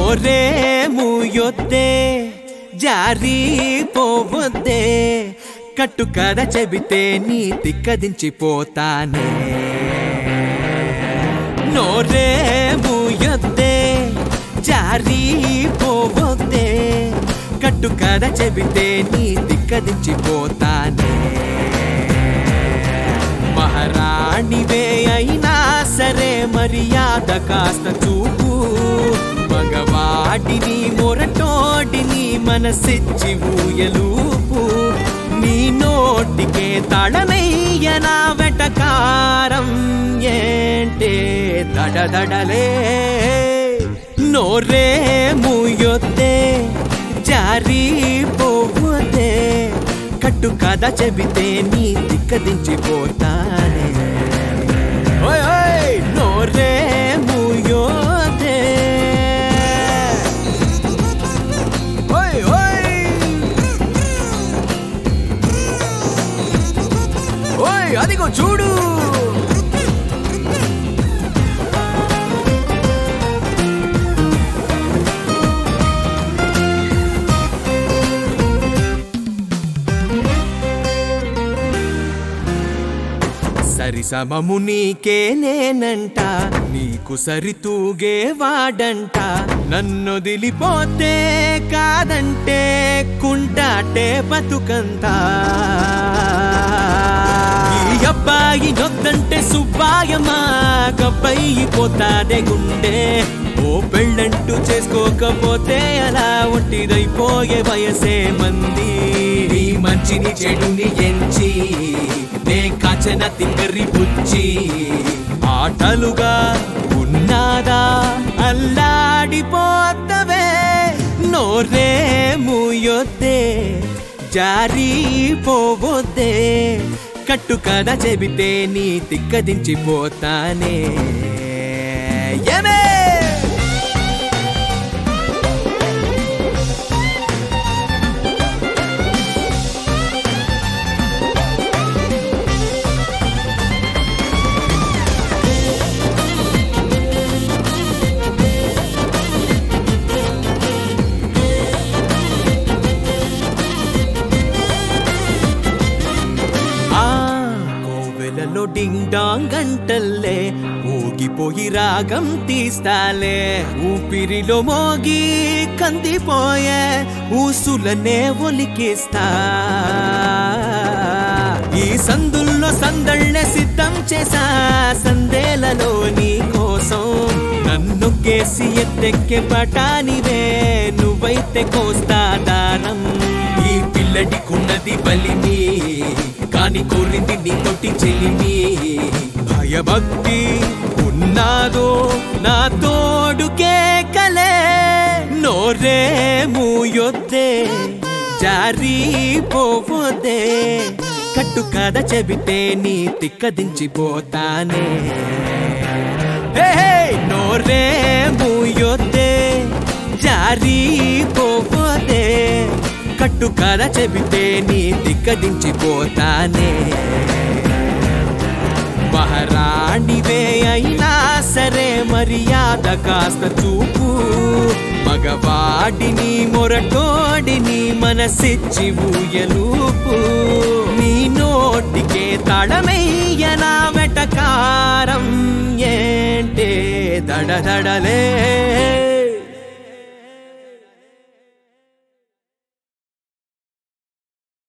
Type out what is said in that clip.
నోరే మూయొద్దే జారీ పోవద్దే కట్టు కథ చెబితే నీ తిక్కదించిపోతానే నోరే మూయొద్దే జారీ పోవద్దే కట్టు కథ చెబితే నీ తిక్కదించిపోతానే మహారాణివే అయినా సరే మర్యాద కాస్త చూపు మగవాడిని మొరటోడిని మనసిచ్చి ఊయలూపు నీ నోటికే తడనయ్యనా వెటకారం ఏంటే దడదడలే నోరే మూయొద్దే జారీ పోవద్దే కట్టు కథ చెబితే నీ దిక్కదించిపోతానే ఓయ్ ఓయ్ నోరే మూయోదే ఓయ్ ఓయ్ ఓయ్ అదిగో చూడు సరి సమము నీకే నేనంట నీకు సరితూగే వాడంట నన్నొదిలిపోతే కాదంటే కుంటాటే బతుకంతా ఈ అబ్బాయి నొద్దంటే సుబ్బాయమా గబ్బయి పోతాదే గుండె ఓ పెళ్ళంటూ చేసుకోకపోతే అలా ఒంటిదైపోయే వయసే మంది నీ మంచిని చెడుని ఎంచి నే కాచన తింగరి బుచ్చి ఆటలుగా ఉన్నాదా అల్లాడిపోతవే నోరే మూయొద్దే జారీ పోవద్దే కట్టు కథ చెబితే నీ తిక్కదించిపోతానే ఏమే ఆ కోవెలలో డింగ్ డాంగ్ గంటల్లే ఊగిపోయి రాగం తీస్తాలే ఊపిరిలో మోగి కందిపోయే ఊసులనే ఒలికిస్తా ఈ సందుల్లో సందళ్ళే సిద్ధం చేసా సందేలలో నీ కోసం నన్ను కేసి ఎత్తెక్కే పటానివే నువ్వైతే కోస్తా దారం ఈ పిల్లడికున్నది బలిమి కాని కోరింది నీ కొట్టి చెలిమి భయభక్తి ఉన్నాదో నా తోడుకే కలే నోరే మూయొద్దే జారీ పోవద్దే కట్టు కథ చెబితే నీ తిక్కదించిపోతానే హే హే, నోరే మూయొద్దే జారీ పోవద్దే కట్టు కథ చెబితే నీ దిక్కదించిపోతానే మహారాణివే అయినా సరే మర్యాద కాస్త చూపు మగవాడిని మొరటోడిని మనసిచ్చి ఊయలూపు నీ నోటికే తడమయ్యనా వెటకారం ఏంటే దడదడలే